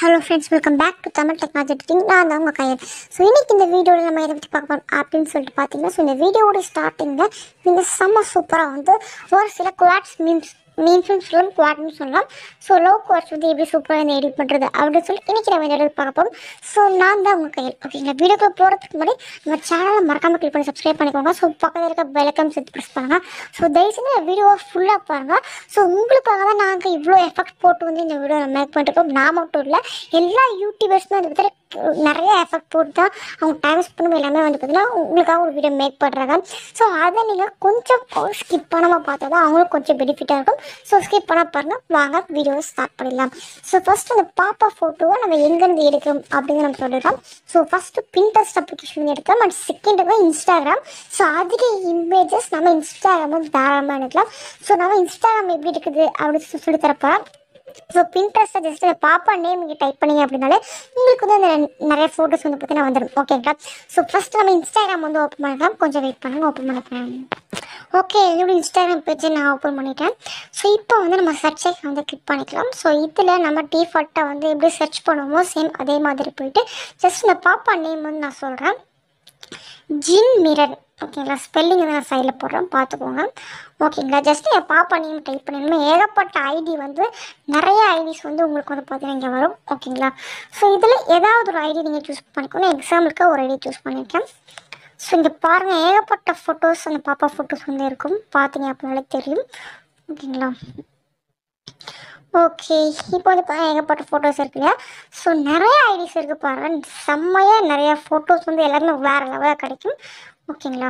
Hello friends welcome back to Tamil technology editing நான் தான் உங்கள் கையன் ஸோ இன்னைக்கு இந்த வீடியோவில் நம்ம எதை பற்றி பார்க்க போகிறோம் அப்படின்னு சொல்லிட்டு பார்த்தீங்கன்னா ஸோ இந்த வீடியோவோட ஸ்டார்டிங்கில் நீங்கள் செம்ம சூப்பராக வந்து ஒரு சில குவாட்ஸ் மீம்ஸ் மீம்ஸ்னு சொல்லலாம் குவாட்னு சொல்லலாம் ஸோ லவ் குவாட்ஸ் வந்து எப்படி சூப்பராக வந்து எடிட் பண்ணுறது அப்படின்னு சொல்லி இன்றைக்கி நம்ம இந்த இடத்துல பார்க்க போகிறோம் ஸோ நான் தான் உங்கள் கையில் ஓகேங்களா வீடியோக்குள்ள போகிறதுக்கு முன்னாடி நம்ம சேனலை மறக்காமல் கிளிக் பண்ணி சப்ஸ்கிரைப் பண்ணிக்கோங்க ஸோ பக்கத்தில் இருக்க வெல்கம் சேர்த்து ப்ரெஸ் பண்ணுங்கள் ஸோ தயவுசெய்து இந்த வீடியோவை ஃபுல்லாக பாருங்கள் ஸோ உங்களுக்காக தான் நாங்கள் இவ்வளோ எஃபெக்ட் போட்டு வந்து இந்த வீடியோ நம்ம மேக் பண்ணிருக்கோம் நான் மட்டும் இல்லை எல்லா யூடியூபர்ஸுமே வந்து பார்த்தீங்கன்னா நிறைய எஃபெக்ட் போட்டு தான் அவங்க டைம் ஸ்பெண்ட் எல்லாமே வந்து பார்த்தீங்கன்னா உங்களுக்காக ஒரு வீடியோ மேக் பண்ணுறாங்க ஸோ அதை நீங்கள் கொஞ்சம் ஸ்கிப் பண்ணாமல் பார்த்தா தான் அவங்களுக்கு கொஞ்சம் பெனிஃபிட்டாக இருக்கும் ஸோ ஸ்கிப் பண்ண பாருங்க வாங்க வீடியோவை ஸ்டார்ட் பண்ணிடலாம் ஸோ ஃபர்ஸ்ட் அந்த பாப்பா ஃபோட்டோவை நம்ம எங்கேருந்து எடுக்கிறோம் அப்படின்னு நம்ம சொல்லிடலாம் ஸோ ஃபஸ்ட்டு பின்ட்ரெஸ்ட் அப்ளிகேஷன் எடுக்கலாம் அண்ட் செகண்ட் இன்ஸ்டாகிராம் ஸோ அதிக இமேஜஸ் நம்ம இன்ஸ்டாகிராம் வந்து தாராளமாக எடுக்கலாம் ஸோ நம்ம இன்ஸ்டாகிராம் எப்படி இருக்குது அப்படின்னு சொல்லி தரப்போகிறேன் ஸோ பின்ட்ரெஸ்ட்டை ஜஸ்ட் அந்த பாப்பா நேம் இங்கே டைப் பண்ணீங்க அப்படின்னாலே உங்களுக்கு வந்து அந்த நிறைய ஃபோட்டோஸ் வந்து பார்த்தீங்கன்னா வந்துடும் ஓகேங்களா ஸோ ஃபஸ்ட்டு நம்ம இன்ஸ்டாகிராம் வந்து ஓப்பன் பண்ணிக்கலாம் கொஞ்சம் வெயிட் பண்ணுங்க ஓப்பன் பண்ணிக்கிறேன் ஓகே என்னோட இன்ஸ்டாகிராம் பேஜை நான் ஓப்பன் பண்ணிட்டேன் ஸோ இப்போ வந்து நம்ம சர்ச் ஐக்கன் வந்து கிளிக் பண்ணிக்கலாம் ஸோ இதில் நம்ம டிஃபால்ட்டாக வந்து எப்படி சர்ச் பண்ணுவோமோ சேம் அதே மாதிரி போயிட்டு ஜஸ்ட் இந்த பாப்பா நேம் வந்து நான் சொல்கிறேன் ஜின் மிரர் ஓகேங்களா ஸ்பெல்லிங் வந்து நான் சைடில் போடுறேன் பார்த்துக்கோங்க ஓகேங்களா ஜஸ்ட் என் பாப்பா நேம் டைப் பண்ணிடணுமே ஏகப்பட்ட ஐடி வந்து நிறைய ஐடிஸ் வந்து உங்களுக்கு வந்து பார்த்தீங்கன்னா இங்கே வரும் ஓகேங்களா ஸோ இதில் ஏதாவது ஒரு ஐடி நீங்கள் சூஸ் பண்ணிக்கணும் எக்ஸாம்பிளுக்கு ஒரு ஐடி சூஸ் பண்ணியிருக்கேன் ஸோ இங்கே பாருங்கள் ஏகப்பட்ட ஃபோட்டோஸ் அந்த பாப்பா ஃபோட்டோஸ் வந்து இருக்கும் பார்த்தீங்க அப்படின்னாலே தெரியும் ஓகேங்களா ஓகே இப்போ வந்து பாருங்க ஏகப்பட்ட ஃபோட்டோஸ் இருக்கு இல்லையா ஸோ நிறைய ஐடிஸ் இருக்குது பாருங்க செம்மையாக நிறைய ஃபோட்டோஸ் வந்து எல்லாருமே வேறு லெவலாக கிடைக்கும் ஓகேங்களா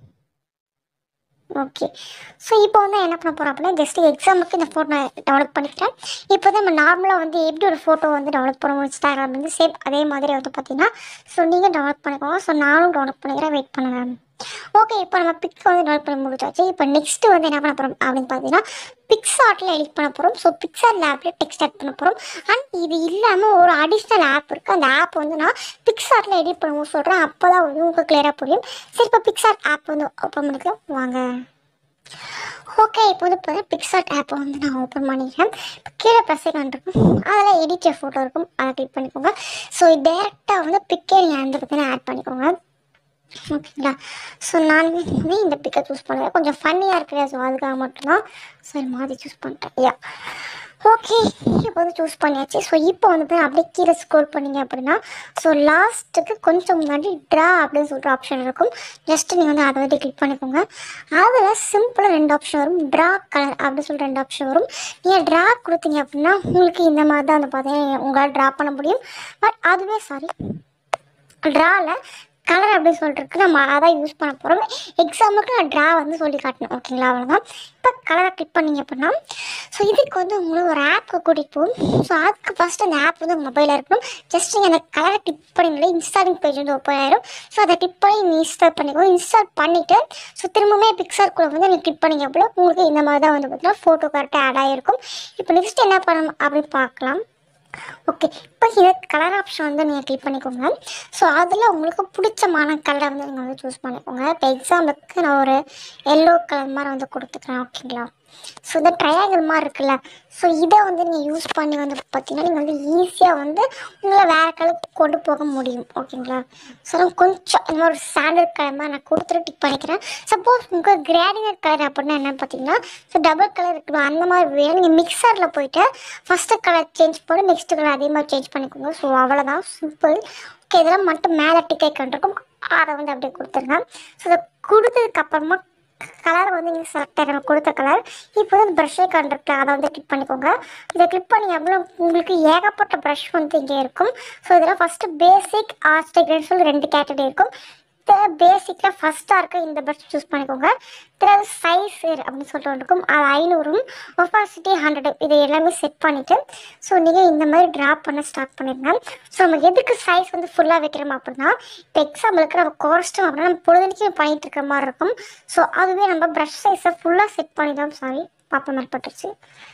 ஓகே ஸோ இப்போ வந்து என்ன பண்ண போகிறோம் அப்படின்னா ஜஸ்ட் எக்ஸாமுக்கு இந்த ஃபோட்டோ நான் டெவலப் பண்ணிக்கிறேன் இப்போ வந்து நம்ம நார்மலாக வந்து எப்படி ஒரு ஃபோட்டோ வந்து டெவலப் பண்ணுவோம் இன்ஸ்டாகிராம் வந்து சேம் அதே மாதிரி வந்து பார்த்தீங்கன்னா ஸோ நீங்கள் டெவலப் பண்ணிக்கோங்க ஸோ நானும் டெவலப் பண்ணிக்கிறேன் வெயிட் பண்ணுங்கள் ஓகே இப்போ நம்ம பிக் வந்து டெவலப் பண்ணி முடிச்சாச்சு இப்போ நெக்ஸ்ட் வந்து என்ன பண்ண போகிறோம் அப்படின்னு பார்த்தீங்கன்னா பிக்ஸார்ட்டில் எடிட் பண்ண போகிறோம் ஸோ பிக்சார்ட் ஆப்பில் டெக்ஸ்ட் ஆட் பண்ண போகிறோம் அண்ட் இது இல்லாமல் ஒரு அடிஷ்னல் ஆப் இருக்குது அந்த ஆப் வந்து நான் பிக்ஸார்ட்டில் எடிட் பண்ணுவோம் சொல்கிறேன் அப்போ தான் வந்து உங்களுக்கு கிளியராக புரியும் சரி இப்போ பிக்சார்ட் ஆப் வந்து ஓப்பன் பண்ணிக்கலாம் வாங்க ஓகே இப்போ வந்து இப்போ பிக்சார்ட் ஆப்பை வந்து நான் ஓப்பன் பண்ணிக்கிறேன் இப்போ கீழே ப்ளஸ் ஐக்கான் இருக்கும் அதில் எடிட்டர் ஃபோட்டோ இருக்கும் அதை கிளிக் பண்ணிக்கோங்க ஸோ டேரெக்டாக வந்து பிக்கே நீங்கள் அந்த பார்த்தீங்கன்னா ஆட் பண்ணிக்கோங்க ஓகேங்களா ஸோ நான் வந்து இந்த பிக்கை சூஸ் பண்ணுறேன் கொஞ்சம் ஃபன்னியாக இருக்குது ஸோ அதுக்காக மட்டும்தான் சரி மாதிரி சூஸ் பண்ணிட்டேன் யா ஓகே இப்போ வந்து சூஸ் பண்ணியாச்சு ஸோ இப்போ வந்து பார்த்தீங்கன்னா அப்படியே கீழே ஸ்க்ரோல் பண்ணீங்க அப்படின்னா ஸோ லாஸ்ட்டுக்கு கொஞ்சம் முன்னாடி ட்ரா அப்படின்னு சொல்லிட்டு ஆப்ஷன் இருக்கும் ஜஸ்ட் நீங்கள் வந்து அதை வந்து கிளிக் பண்ணிக்கோங்க அதில் சிம்பிளாக ரெண்டு ஆப்ஷன் வரும் ட்ரா கலர் அப்படின்னு சொல்லிட்டு ரெண்டு ஆப்ஷன் வரும் நீங்கள் ட்ரா கொடுத்தீங்க அப்படின்னா உங்களுக்கு இந்த மாதிரி தான் வந்து பார்த்தீங்கன்னா உங்களால் ட்ரா பண்ண முடியும் பட் அதுவே சாரி ட்ராவில் கலர் அப்படின்னு சொல்லிட்டு நம்ம அதான் யூஸ் பண்ண போகிறோம் எக்ஸாம்பிளுக்கு நான் ட்ரா வந்து சொல்லி காட்டினேன் ஓகேங்களா அவ்வளோதான் இப்போ கலரை கிளிக் பண்ணீங்க அப்படின்னா ஸோ இதுக்கு வந்து உங்களுக்கு ஒரு ஆப்க்கு கூட்டிகிட்டு போகும் ஸோ அதுக்கு ஃபஸ்ட்டு அந்த ஆப் வந்து மொபைலில் இருக்கணும் ஜஸ்ட் நீங்கள் அந்த கலரை கிளிக் பண்ணிங்களே இன்ஸ்டாலிங் பேஜ் வந்து ஓப்பன் ஆயிரும் ஸோ அதை கிளிக் பண்ணி நீங்கள் இன்ஸ்டால் பண்ணிக்கோ இன்ஸ்டால் பண்ணிவிட்டு ஸோ திரும்பவுமே பிக்சர் கூட வந்து நீங்கள் கிளிக் பண்ணிங்க அப்படின்னா உங்களுக்கு இந்த மாதிரி தான் வந்து பார்த்தீங்கன்னா ஃபோட்டோ கரெக்டாக ஆட் ஆகிருக்கும் இப்போ நெக்ஸ்ட் என்ன பண்ணணும் அப்படின்னு பார்க்கலாம் ஓகே இப்போ இது கலர் ஆப்ஷன் வந்து நீங்கள் கிளிக் பண்ணிக்கோங்க ஸோ அதில் உங்களுக்கு பிடிச்சமான கலரை வந்து நீங்கள் வந்து சூஸ் பண்ணிக்கோங்க இப்போ எக்ஸாம்பிளுக்கு நான் ஒரு எல்லோ கலர் மாதிரி வந்து கொடுத்துக்கிறேன் ஓகேங்களா ஸோ இந்த ட்ரையாங்கிள் மாதிரி இருக்குல்ல ஸோ இதை வந்து நீங்கள் யூஸ் பண்ணி வந்து பார்த்தீங்கன்னா நீங்கள் வந்து ஈஸியாக வந்து உங்களை வேறு கலருக்கு கொண்டு போக முடியும் ஓகேங்களா ஸோ நான் கொஞ்சம் இந்த மாதிரி ஒரு சாண்டல் கலர் மாதிரி நான் கொடுத்துட்டு டிக் பண்ணிக்கிறேன் சப்போஸ் உங்களுக்கு கிரேடினட் கலர் அப்படின்னா என்னன்னு பார்த்தீங்கன்னா ஸோ டபுள் கலர் இருக்கணும் அந்த மாதிரி வேணும் நீங்கள் மிக்சரில் போயிட்டு ஃபஸ்ட்டு கலர் சேஞ்ச் பண்ணி நெக்ஸ்ட் கலர் அதே மாதிரி சேஞ்ச் பண்ணிக்கோங்க ஸோ அவ்வளோதான் சிம்பிள் ஓகே இதெல்லாம் மட்டும் மேலே டிக் ஐக்கன் இருக்கும் அதை வந்து அப்படியே கொடுத்துருங்க ஸோ இதை கொடுத்ததுக்கு அப்புறமா கலர் வந்து இங்கே செலக்ட் ஆகிடும் கொடுத்த கலர் இப்போ வந்து ப்ரஷ்ஷே கண்டிருக்கு அதை வந்து கிளிக் பண்ணிக்கோங்க இதை கிளிக் பண்ணி அப்படின்னா உங்களுக்கு ஏகப்பட்ட ப்ரஷ் வந்து இங்கே இருக்கும் ஸோ இதில் ஃபஸ்ட்டு பேசிக் ஆர்ஸ்டிக்னு சொல்லி ரெண்டு கேட்டகரி இருக்கும் இதில் பேசிக்கில் ஃபஸ்ட்டாக இருக்க இந்த ப்ரஷ் சூஸ் பண்ணிக்கோங்க இதில் சைஸ் அப்படின்னு சொல்லிட்டு ஒன்று இருக்கும் அது ஐநூறும் ஒப்பாசிட்டி ஹண்ட்ரட் இதை எல்லாமே செட் பண்ணிவிட்டு ஸோ நீங்கள் இந்த மாதிரி ட்ரா பண்ண ஸ்டார்ட் பண்ணிடுங்க ஸோ நம்ம எதுக்கு சைஸ் வந்து ஃபுல்லாக வைக்கிறோம் அப்படின்னா இப்போ எக்ஸாம்பிளுக்கு நம்ம குறைச்சிட்டோம் அப்படின்னா நம்ம பொழுதுனிக்கு பண்ணிட்டு இருக்கிற மாதிரி இருக்கும் ஸோ அதுவே நம்ம ப்ரஷ் சைஸை ஃபுல்லாக செட் பண்ணிட்டோம் சாரி பாப்பா மாதிரி பட்டுருச்சு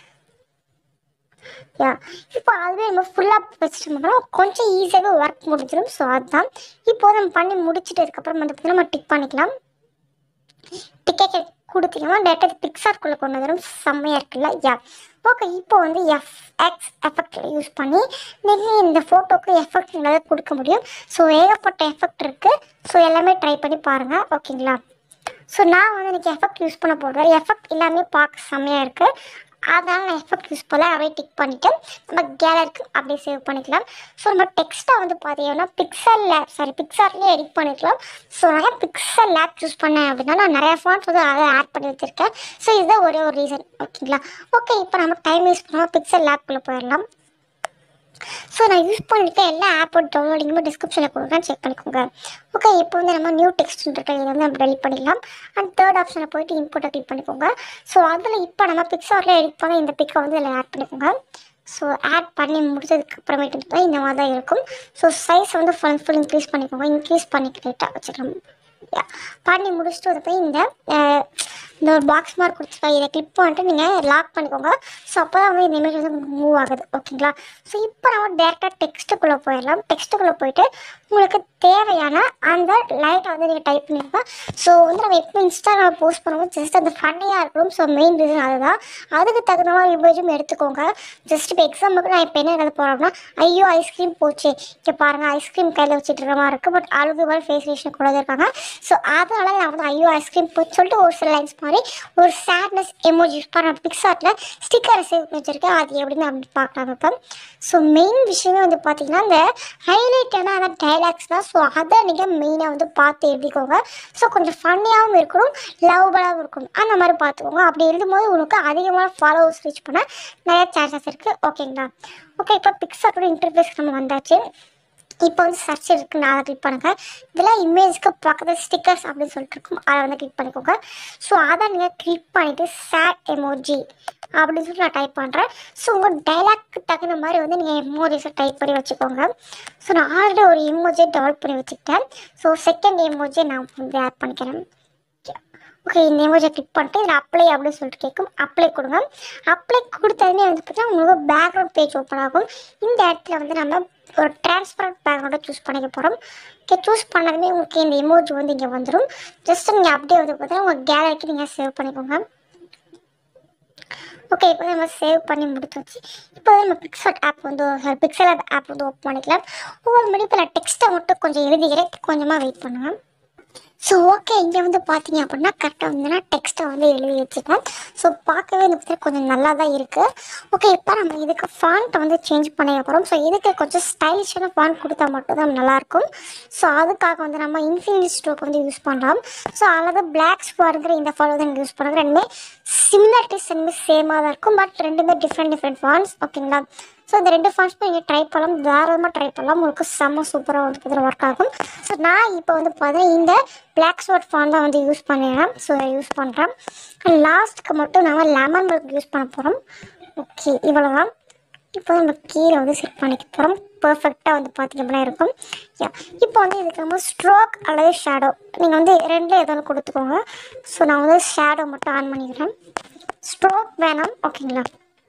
யா இப்போ அதுவே நம்ம ஃபுல்லாக வச்சுட்டோம்னா கொஞ்சம் ஈஸியாகவே ஒர்க் முடிஞ்சிடும் ஸோ அதுதான் இப்போ நம்ம பண்ணி முடிச்சுட்டு அதுக்கப்புறம் வந்து பார்த்தீங்கன்னா நம்ம டிக் பண்ணிக்கலாம் டிக்கெட் கொடுத்தீங்கன்னா டேரக்டாக பிக்சார்க்குள்ளே கொண்டு வந்துடும் செம்மையாக இருக்குல்ல யா ஓகே இப்போ வந்து எஃப் எக்ஸ் எஃபெக்ட் யூஸ் பண்ணி நீங்கள் இந்த ஃபோட்டோக்கு எஃபெக்ட் எங்களால் கொடுக்க முடியும் ஸோ ஏகப்பட்ட எஃபெக்ட் இருக்குது ஸோ எல்லாமே ட்ரை பண்ணி பாருங்கள் ஓகேங்களா ஸோ நான் வந்து எனக்கு எஃபெக்ட் யூஸ் பண்ண போடுறேன் எஃபெக்ட் எல்லாமே பார்க்க செம்மையாக இருக்குது அதனால் நான் எஃபெக்ட் யூஸ் பண்ணல அப்படியே டிக் பண்ணிவிட்டு நம்ம கேலரிக்கு அப்படியே சேவ் பண்ணிக்கலாம் ஸோ நம்ம டெக்ஸ்ட்டை வந்து பார்த்தீங்கன்னா பிக்சல் லேப் சாரி பிக்சார்லேயே எடிட் பண்ணிக்கலாம் ஸோ நான் பிக்சல் லேப் சூஸ் பண்ணேன் அப்படின்னா நான் நிறைய ஃபாண்ட்ஸ் வந்து அதை ஆட் பண்ணி வச்சுருக்கேன் ஸோ இதுதான் ஒரே ஒரு ரீசன் ஓகேங்களா ஓகே இப்போ நம்ம டைம் யூஸ் பண்ணாமல் பிக்சல் லேப்குள்ளே போயிடலாம் ஸோ நான் யூஸ் பண்ணிட்டு எல்லா ஆப்போட டவுன்லோடிங்குமே டிஸ்கிரிப்ஷனில் கொடுக்குறேன் செக் பண்ணிக்கோங்க ஓகே இப்போ வந்து நம்ம நியூ டெக்ஸ்ட் இருக்கு இதை வந்து நம்ம டெலிட் பண்ணிக்கலாம் அண்ட் தேர்ட் ஆப்ஷனில் போயிட்டு இம்போர்ட்டை கிளிக் பண்ணிக்கோங்க ஸோ அதில் இப்போ நம்ம பிக்சாரில் எடிட் பண்ண இந்த பிக்கை வந்து இதில் ஆட் பண்ணிக்கோங்க ஸோ ஆட் பண்ணி முடிச்சதுக்கு அப்புறமேட்டு வந்து இந்த மாதிரி தான் இருக்கும் ஸோ சைஸ் வந்து ஃபுல் ஃபுல் இன்க்ரீஸ் பண்ணிக்கோங்க இன்க்ரீஸ் பண்ணிக்கிட்டே வச்சுக்கலாம் Yeah. பண்ணி முடிச்சுட்டு வந்து போய் இந்த அஹ், இந்த ஒரு பாக்ஸ் மார்க் கொடுத்துருக்கா இதை கிளிக் பண்ணிட்டு நீங்கள் லாக் பண்ணிக்கோங்க ஸோ அப்போ தான் வந்து இந்த இமேஜ் வந்து மூவ் ஆகுது ஓகேங்களா ஸோ இப்போ நம்ம டேரெக்டாக டெக்ஸ்ட்டுக்குள்ளே போயிடலாம் டெக்ஸ்ட்டுக்குள்ளே போயிட்டு உங்களுக்கு தேவையான அந்த லைட்டை வந்து நீங்கள் டைப் பண்ணிருக்கோம் ஸோ வந்து நம்ம எப்போ இன்ஸ்டாகிராம் போஸ்ட் பண்ணுவோம் ஜஸ்ட் அந்த ஃபன்னியாக இருக்கணும் ஸோ மெயின் ரீசன் அதுதான் அதுக்கு தகுந்த மாதிரி இமேஜும் எடுத்துக்கோங்க ஜஸ்ட் இப்போ எக்ஸாம்பிளுக்கு நான் இப்போ என்ன எழுத போகிறோம்னா ஐயோ ஐஸ்கிரீம் போச்சு இங்கே பாருங்கள் ஐஸ்கிரீம் கையில் வச்சுட்டு இருக்க மாதிரி இருக்குது பட் அழுகு மாதிரி ஃபேஸ் ரேஷன் கூட இருக்காங்க ஸோ அதனால நான் வந்து ஐயோ ஐஸ்கிரீம் போச்சு சொல்லிட்டு ஒரு சில லைன்ஸ் மாதிரி ஒரு சேட்னஸ் எமோஜி யூஸ் பண்ண பிக்சார்ட்டில் ஸ்டிக்கரை சேவ் பண்ணி வச்சிருக்கேன் அது எப்படின்னு அப்படி பார்க்கலாம் இப்போ ஸோ மெயின் விஷயமே வந்து பார்த்தீங்கன்னா இந்த ஹைலைட்டான அந்த டைலாக்ஸ் தான் ஸோ அதை நீங்கள் மெயினாக வந்து பார்த்து எழுதிக்கோங்க ஸோ கொஞ்சம் ஃபன்னியாகவும் இருக்கணும் லவ்வபலாகவும் இருக்கணும் அந்த மாதிரி பார்த்துக்கோங்க அப்படி எழுதும்போது உனக்கு அதிகமான ஃபாலோவர்ஸ் ரீச் பண்ண நிறைய சான்சஸ் இருக்குது ஓகேங்களா ஓகே இப்போ பிக்சார்ட்டோட இன்டர்ஃபேஸ் நம்ம வந்தாச்சு இப்போ வந்து சர்ச் இருக்கு நான் அதை கிளிக் பண்ணுங்க இதில் இமேஜ்க்கு பக்கத்தில் ஸ்டிக்கர்ஸ் அப்படின்னு சொல்லிட்டு இருக்கும் அதை வந்து கிளிக் பண்ணிக்கோங்க ஸோ அதை நீங்கள் கிளிக் பண்ணிவிட்டு சேட் எமோஜி அப்படின்னு சொல்லி நான் டைப் பண்ணுறேன் ஸோ உங்கள் டைலாக்கு தகுந்த மாதிரி வந்து நீங்கள் எமோஜிஸை டைப் பண்ணி வச்சுக்கோங்க ஸோ நான் ஆல்ரெடி ஒரு எமோஜியை டெவலப் பண்ணி வச்சுக்கிட்டேன் ஸோ செகண்ட் எமோஜியை நான் வந்து ஆட் பண்ணிக்கிறேன் ஓகே இந்த எமோஜியை கிளிக் பண்ணிட்டு இதில் அப்ளை அப்படின்னு சொல்லிட்டு கேட்கும் அப்ளை கொடுங்க அப்ளை கொடுத்ததுமே வந்து பார்த்தீங்கன்னா உங்களுக்கு பேக்ரவுண்ட் பேஜ் ஓப்பன் ஆகும் இந்த இடத்துல வந்து நம்ம ஒரு டிரான்ஸ்பரண்ட் பேக்ரவுண்டை சூஸ் பண்ணிக்க போகிறோம் ஓகே சூஸ் பண்ணதுமே உங்களுக்கு இந்த எமோஜி வந்து இங்கே வந்துடும் ஜஸ்ட் நீங்கள் அப்படியே வந்து பார்த்தீங்கன்னா உங்கள் கேலரிக்கு நீங்கள் சேவ் பண்ணிக்கோங்க ஓகே இப்போ நம்ம சேவ் பண்ணி முடிச்சாச்சு இப்போ நம்ம பிக்சல் ஆப் வந்து பிக்சல் ஆப் ஆப் வந்து ஓப்பன் பண்ணிக்கலாம் ஒவ்வொரு மணி இப்போ நான் டெக்ஸ்ட்டை மட்டும் கொஞ்சம் எழுதிக்கிறேன் கொஞ்சமாக வெயிட் பண்ணுங்கள் ஸோ ஓகே இங்கே வந்து பார்த்தீங்க அப்படின்னா கரெக்டாக வந்து நான் டெக்ஸ்ட்டை வந்து எழுதி வச்சுட்டேன் ஸோ பார்க்கவே இந்த பற்றி கொஞ்சம் நல்லா தான் இருக்குது ஓகே இப்போ நம்ம இதுக்கு ஃபாண்ட்டை வந்து சேஞ்ச் பண்ணிக்க போகிறோம் ஸோ இதுக்கு கொஞ்சம் ஸ்டைலிஷான ஃபாண்ட் கொடுத்தா மட்டும் தான் நல்லாயிருக்கும் ஸோ அதுக்காக வந்து நம்ம இன்ஃபினிட்டி ஸ்ட்ரோக் வந்து யூஸ் பண்ணுறோம் ஸோ அல்லது பிளாக் ஸ்பாருங்கிற இந்த ஃபாண்ட் வந்து எனக்கு யூஸ் பண்ணுறது ரெண்டுமே சிமிலாரிட்டிஸ் ரெண்டுமே சேமாக தான் இருக்கும் பட் ரெண்டுமே டிஃப்ரெண்ட் டிஃப்ரெண்ட் ஃபாண்ட்ஸ் ஓகேங்களா ஸோ இந்த ரெண்டு ஃபாண்ட்ஸுமே நீங்கள் ட்ரை பண்ணலாம் தாராளமாக ட்ரை பண்ணலாம் உங்களுக்கு செம்ம சூப்பராக வந்து பார்த்தீங்கன்னா ஒர்க் ஆகும் ஸோ நான் இப்போ வந்து பார்த்தீங்கன்னா இந்த பிளாக் ஸ்வாட் ஃபாண்ட் தான் வந்து யூஸ் பண்ணிடுறேன் ஸோ யூஸ் பண்ணுறேன் அண்ட் லாஸ்ட்டுக்கு மட்டும் நம்ம லெமன் மில்க் யூஸ் பண்ண போகிறோம் ஓகே இவ்வளோதான் இப்போ நம்ம கீழே வந்து செட் பண்ணிக்க போகிறோம் பர்ஃபெக்டாக வந்து பார்த்திங்க அப்படின்னா இருக்கும் யா இப்போ வந்து இதுக்கு நம்ம ஸ்ட்ரோக் அல்லது ஷேடோ நீங்கள் வந்து ரெண்டில் ஏதோ ஒன்று கொடுத்துக்கோங்க ஸோ நான் வந்து ஷேடோ மட்டும் ஆன் பண்ணிக்கிறேன் ஸ்ட்ரோக் வேணாம் ஓகேங்களா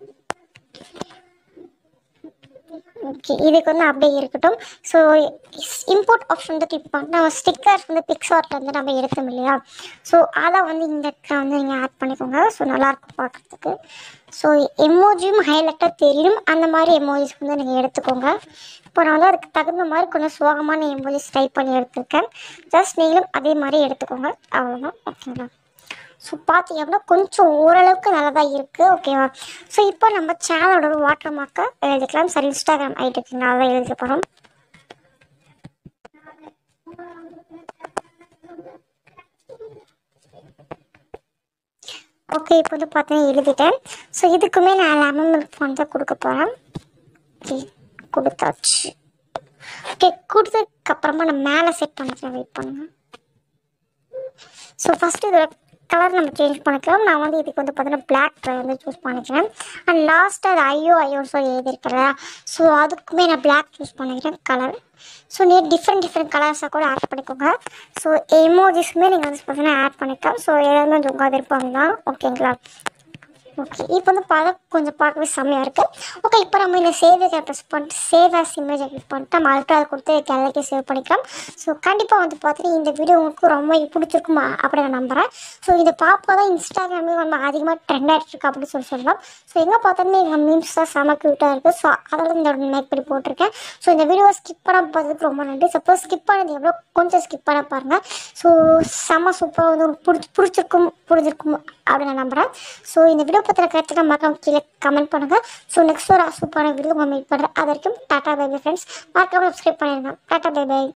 ஓகே இதுக்கு வந்து அப்படியே இருக்கட்டும் ஸோ இம்போர்ட் ஆப்ஷன் வந்து கிளிக் பண்ணி நம்ம ஸ்டிக்கர்ஸ் வந்து பிக்சார்ட் வந்து நம்ம எடுத்தோம் இல்லையா ஸோ அதை வந்து இந்த இடத்துல வந்து நீங்கள் ஆட் பண்ணிக்கோங்க ஸோ நல்லாயிருக்கும் பார்க்குறதுக்கு ஸோ எமோஜியும் ஹைலைட்டாக தெரியும் அந்த மாதிரி எமோஜிஸ் வந்து நீங்கள் எடுத்துக்கோங்க இப்போ நான் வந்து அதுக்கு தகுந்த மாதிரி கொஞ்சம் சோகமான எமோஜிஸ் டைப் பண்ணி எடுத்திருக்கேன் ஜஸ்ட் நீங்களும் அதே மாதிரி எடுத்துக்கோங்க அவ்வளோதான் ஓகேங்களா ஸோ பார்த்தீங்க அப்படின்னா கொஞ்சம் ஓரளவுக்கு நல்லதாக இருக்குது ஓகேவா ஸோ இப்போ நம்ம சேனலோட வாட்டர் மார்க்கை எழுதிக்கலாம் சார் இன்ஸ்டாகிராம் ஐடிக்கு நான் தான் எழுதிக்க போகிறோம் ஓகே இப்போ வந்து பார்த்தீங்கன்னா எழுதிட்டேன் ஸோ இதுக்குமே நான் லெமன் மில்க் ஃபோன் தான் கொடுக்க போகிறேன் ஓகே கொடுத்தாச்சு ஓகே கொடுத்ததுக்கப்புறமா நான் மேலே செட் பண்ணிக்கிறேன் வெயிட் பண்ணுங்கள் ஸோ ஃபஸ்ட்டு இதோட கலர் நம்ம சேஞ்ச் பண்ணிக்கலாம் நான் வந்து இதுக்கு வந்து பார்த்தீங்கன்னா பிளாக் கலர் வந்து சூஸ் பண்ணிக்கிறேன் அண்ட் லாஸ்ட்டு அது ஐயோ ஐயோன்னு சொல்லி எழுதியிருக்கிறேன் ஸோ அதுக்குமே நான் பிளாக் சூஸ் பண்ணிக்கிறேன் கலர் ஸோ நீங்கள் டிஃப்ரெண்ட் டிஃப்ரெண்ட் கலர்ஸாக கூட ஆட் பண்ணிக்கோங்க ஸோ எமோஜிஸுமே நீங்கள் வந்து பார்த்தீங்கன்னா ஆட் பண்ணிக்கலாம் ஸோ எல்லாமே வந்து உங்கள் விருப்பம் தான் ஓகேங்களா ஓகே இப்போ வந்து படம் கொஞ்சம் பார்க்கவே செம்மையாக இருக்குது ஓகே இப்போ நம்ம இந்த சேவ் ப்ரெஸ் பண்ணிட்டு சேவ் ஆஸ் இமேஜ் கிளிக் பண்ணிட்டு நம்ம அல்ட்ரா கொடுத்து கேலரிக்கே சேவ் பண்ணிக்கலாம் ஸோ கண்டிப்பாக வந்து பார்த்தீங்கன்னா இந்த வீடியோ உங்களுக்கு ரொம்ப பிடிச்சிருக்குமா அப்படி நான் நம்புகிறேன் ஸோ இதை பார்ப்பா தான் இன்ஸ்டாகிராமே நம்ம அதிகமாக ட்ரெண்ட் ஆகிட்டு இருக்கு அப்படின்னு சொல்லி சொல்லலாம் ஸோ எங்கே பார்த்தாலுமே எங்கள் மீம்ஸ் தான் செம க்யூட்டாக இருக்குது ஸோ அதெல்லாம் இந்த மேக் பண்ணி போட்டிருக்கேன் ஸோ இந்த வீடியோ ஸ்கிப் பண்ணாமல் பார்த்ததுக்கு ரொம்ப நன்றி சப்போஸ் ஸ்கிப் பண்ணது எவ்வளோ கொஞ்சம் ஸ்கிப் பண்ண பாருங்கள் ஸோ செம சூப்பராக வந்து உங்களுக்கு பிடிச்சி பிடிச்சிருக்கும் புரிஞ்சிருக்கும் அப்படின்னு நான் நம்புகிறேன் ஸோ இந்த வீடியோ பற்றின கருத்துக்கள் மறக்காம கீழே கமெண்ட் பண்ணுங்கள் ஸோ நெக்ஸ்ட் ஒரு சூப்பரான வீடியோ உங்களை மீட் பண்ணுறேன் அது வரைக்கும் டாட்டா பை பை ஃப்ரெண்ட்ஸ் மறக்காம சப்ஸ்கிரைப் பண்ணிடுங்க டாட்டா பை பை